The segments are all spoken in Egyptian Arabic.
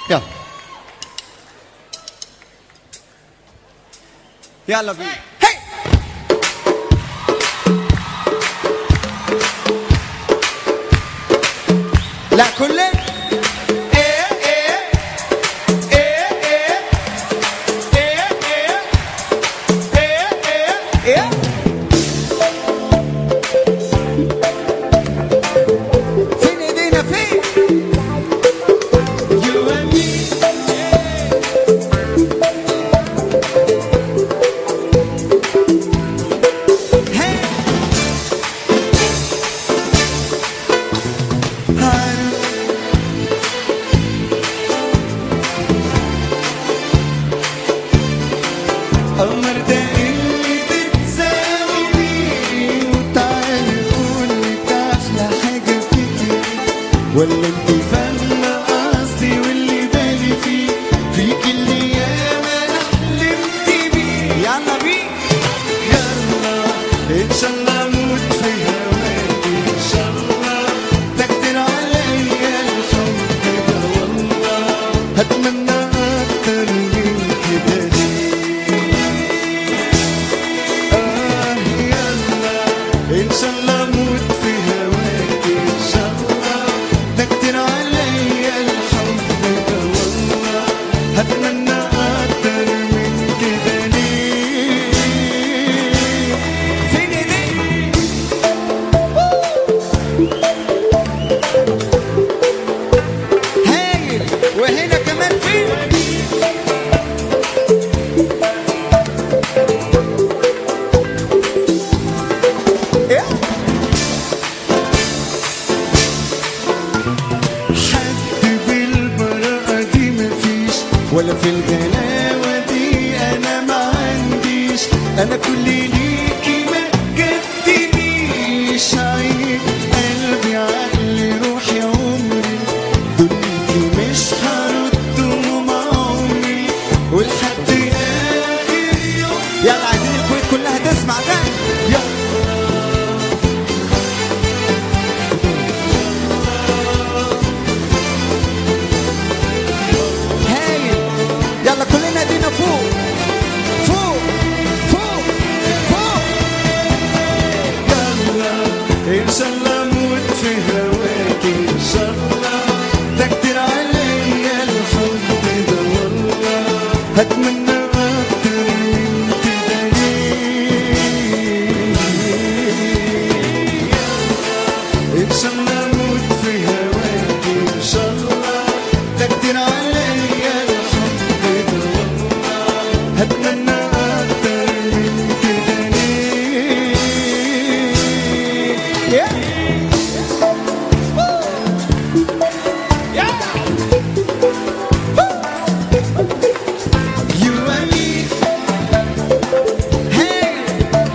يلا يلا بينا هي لا كلنا ايه ايه ايه ايه ايه ايه ايه ايه فين ايدينا فين You and me Hey عارف قمر ده اللي تتساوي بيه وتعالي قولي أحلى حاجة فيكي ولا انت فاهمة قصدي واللي بالي فيه فيك اللي ياما انا حلمت بيه يلا بيه يلا ان شاء الله اموت في هواك ان شاء الله ده كتير عليا الحب ده والله هتمنى اكتر من كده ليه آه يلا إن شاء الله أموت في هواك إن شاء الله ده كتير عليا الحب ده والله هتمنى أكتر من كده ليه فين إيديك هايل وهنا كمان فين إيه؟ حد بالبراءة دي مفيش ولا في الغلاوة دي أنا ما عنديش أنا كل ليكي ما جبتنيش عيني قلبي عقلي روحي عمري دنيتي مش هردهم عمري ولحد آخر يوم يلا عايزين الكويت كلها تسمع ده يلا هايل يلا كلنا ايدينا فوق فوق فوق فوق يلا ان شاء الله اموت في هواك ان شاء الله ده كتير عليا الحب ده والله هتمنى اكتر من كده ليه إن شاء الله أموت في هواك إن شاء الله ده كتير عليا الحب ده والله هتمنى أكتر من كده ليه You and me Hey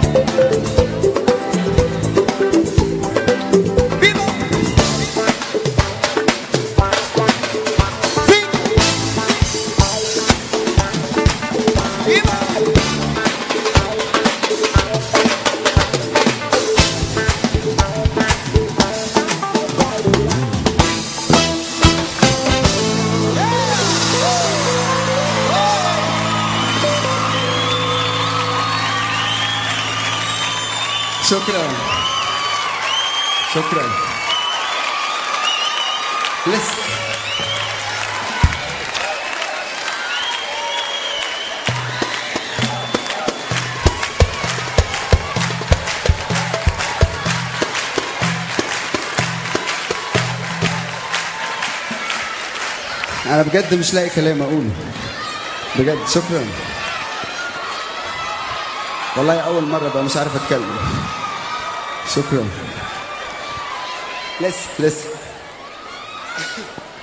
Viva Viva شكرا شكرا لسه انا بجد مش لاقي كلام اقوله بجد شكرا والله اول مره بقى مش عارف اتكلم شكرا لسه لسه